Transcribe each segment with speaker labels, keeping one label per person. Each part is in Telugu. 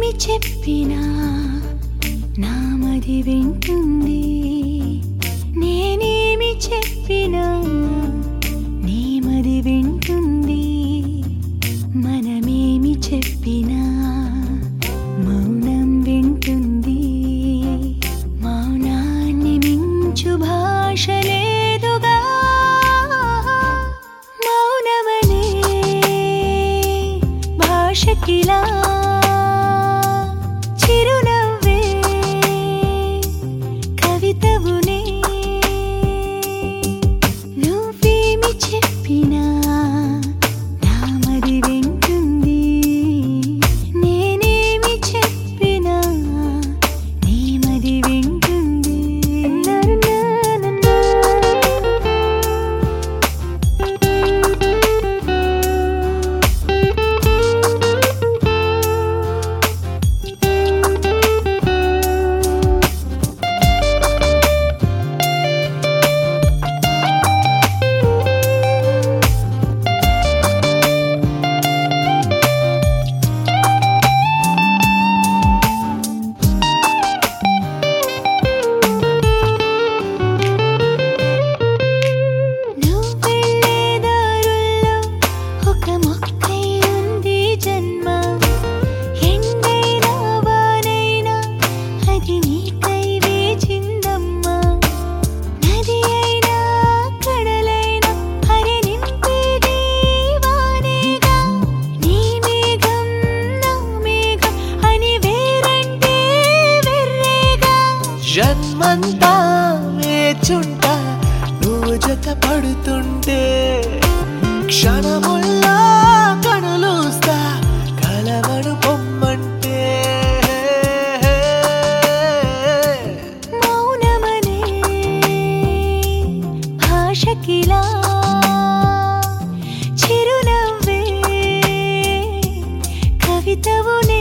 Speaker 1: నేనేమి చెప్పినా నామది వింటుంది నేనేమి చెప్పినా నేమది వింటుంది మనమేమి చెప్పినా మౌనం వింటుంది మౌనాన్ని మించు భాష లేదుగా మౌనమనే భాషకిలా చిరునవ్వే కవితవునే నువ్వేమి చెప్పినా నామది వింటుంది నేనేమి చెప్పినా నీమది వింటుంది నువ్వెళ్ళే దారుల్లో ఒక మొక్కై ఉంది జన్మ ఎండైనా వానైనా అది నీకై వేచిందమ్మా నది అయినా కడలైనా హరి నింపేది వానేగా నీ మేఘం నా మేఘం అని వేరంటే వెర్రేగా
Speaker 2: జన్మంతా వేచుంటా నువ్వు జత పడుతుంటే క్షణముల్లా కనులూస్తా కలవను పొమ్మంటే
Speaker 1: మౌనమనే భాషకిలా చిరునవ్వే కవితవునే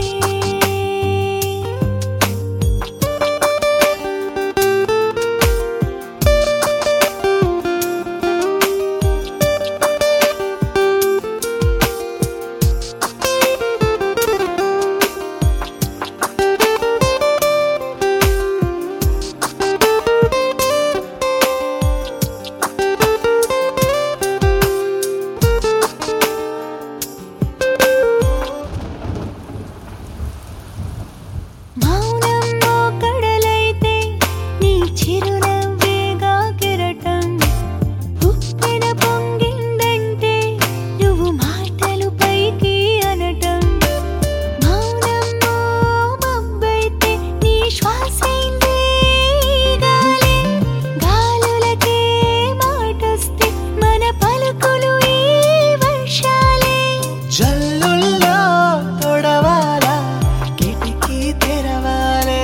Speaker 1: మౌనం కడలైతే నీ చిరునవ్వేగా కెరటం ఉప్పెన పొంగిందంటే నువ్వు మాటలు పైకి అనటం మౌనం మబ్బైతే నీ శ్వాసైందే గాలి గాలులకే మాటొస్తే మన పలుకులు ఈ వర్షాలే
Speaker 2: జల్లుల్లో తొడవాలా కిటికీ తెరవాలే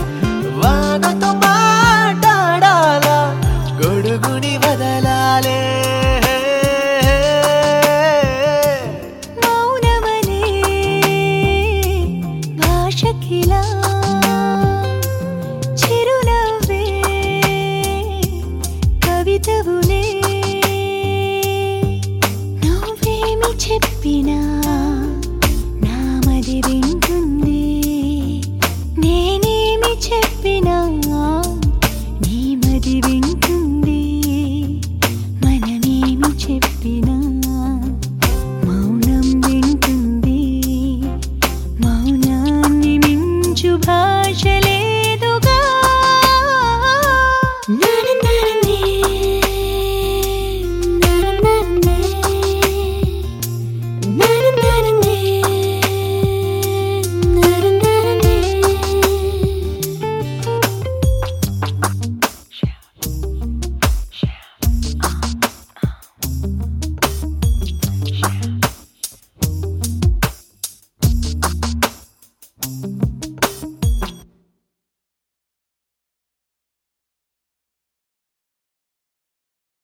Speaker 2: వానతో మాట్లాడాలా గొడుగుని వదలాలే